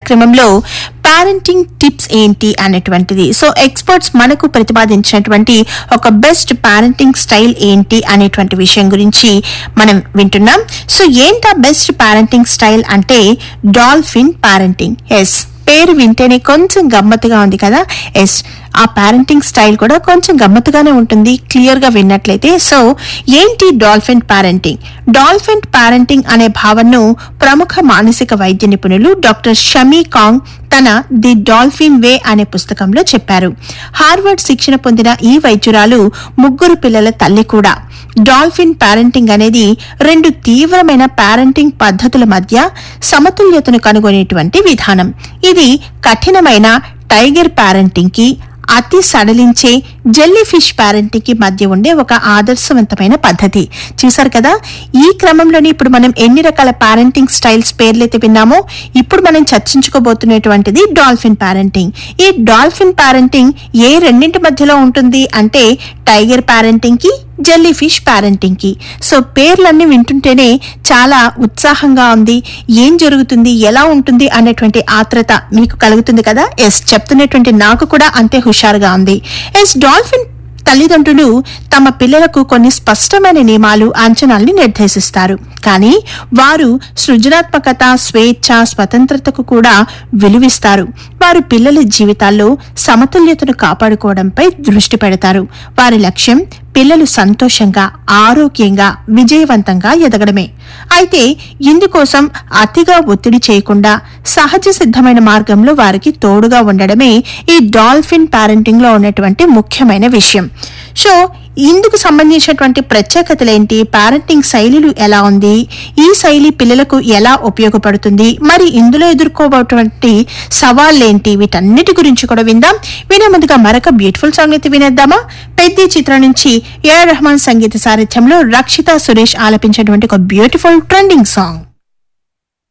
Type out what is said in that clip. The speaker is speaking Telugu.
కార్యక్రమంలో పారెంటింగ్ టిప్స్ ఏంటి అనేటువంటిది సో ఎక్స్పర్ట్స్ మనకు ప్రతిపాదించినటువంటి ఒక బెస్ట్ పారెంటింగ్ స్టైల్ ఏంటి అనేటువంటి విషయం గురించి మనం వింటున్నాం సో ఏంటా బెస్ట్ పారెంటింగ్ స్టైల్ అంటే డాల్ఫిన్ పారెంటింగ్ ఎస్ పేరు వింటేనే కొంచెం గమ్మత్తుగా ఉంది కదా ఎస్ ఆ పారెంటింగ్ స్టైల్ కూడా కొంచెం గమ్మత్తుగానే ఉంటుంది క్లియర్ గా విన్నట్లయితే సో ఏంటి డాల్ఫిన్ పారెంటింగ్ డాల్ఫిన్ పారెంటింగ్ అనే భావనను ప్రముఖ మానసిక వైద్య నిపుణులు డాక్టర్ షమీ కాంగ్ తన ది డాల్ఫిన్ వే అనే పుస్తకంలో చెప్పారు హార్వర్డ్ శిక్షణ పొందిన ఈ వైద్యురాలు ముగ్గురు పిల్లల తల్లి కూడా డాల్ఫిన్ పారెంటింగ్ అనేది రెండు తీవ్రమైన పారెంటింగ్ పద్ధతుల మధ్య సమతుల్యతను కనుగొనేటువంటి విధానం ఇది కఠినమైన టైగర్ పారెంటింగ్ కి అతి సడలించే జెల్లీ ఫిష్ పారెంటింగ్ కి మధ్య ఉండే ఒక ఆదర్శవంతమైన పద్ధతి చూసారు కదా ఈ క్రమంలోనే ఇప్పుడు మనం ఎన్ని రకాల పారెంటింగ్ స్టైల్స్ పేర్లైతే విన్నామో ఇప్పుడు మనం చర్చించుకోబోతున్నటువంటిది డాల్ఫిన్ పారెంటింగ్ ఈ డాల్ఫిన్ పారెంటింగ్ ఏ రెండింటి మధ్యలో ఉంటుంది అంటే టైగర్ పారెంటింగ్ కి జెల్లీ ఫిష్ పారెంటింగ్ కి సో పేర్లన్నీ వింటుంటేనే చాలా ఉత్సాహంగా ఉంది ఏం జరుగుతుంది ఎలా ఉంటుంది అనేటువంటి ఆత్రత మీకు కలుగుతుంది కదా ఎస్ చెప్తున్నటువంటి నాకు కూడా అంతే హుషారుగా ఉంది ఎస్ డాల్ఫిన్ తల్లిదండ్రులు తమ పిల్లలకు కొన్ని స్పష్టమైన నియమాలు అంచనాల్ని నిర్దేశిస్తారు కానీ వారు సృజనాత్మకత స్వేచ్ఛ స్వతంత్రతకు కూడా విలువిస్తారు వారు పిల్లల జీవితాల్లో సమతుల్యతను కాపాడుకోవడంపై దృష్టి పెడతారు వారి లక్ష్యం పిల్లలు సంతోషంగా ఆరోగ్యంగా విజయవంతంగా ఎదగడమే అయితే ఇందుకోసం అతిగా ఒత్తిడి చేయకుండా సహజ సిద్ధమైన మార్గంలో వారికి తోడుగా ఉండడమే ఈ డాల్ఫిన్ పారెంటింగ్ లో ఉన్నటువంటి ముఖ్యమైన విషయం సో ఇందుకు సంబంధించినటువంటి ప్రత్యేకతలేంటి పారెంటింగ్ శైలిలు ఎలా ఉంది ఈ శైలి పిల్లలకు ఎలా ఉపయోగపడుతుంది మరి ఇందులో ఎదుర్కోబోటువంటి సవాళ్ళేంటి వీటన్నిటి గురించి కూడా విందాం వినే ముందుగా మరొక బ్యూటిఫుల్ సాంగ్ అయితే వినేద్దామా పెద్ద చిత్రం నుంచి ఏఆర్ రెహమాన్ సంగీత సారథ్యంలో రక్షిత సురేష్ ఆలపించినటువంటి ఒక బ్యూటిఫుల్ ట్రెండింగ్ సాంగ్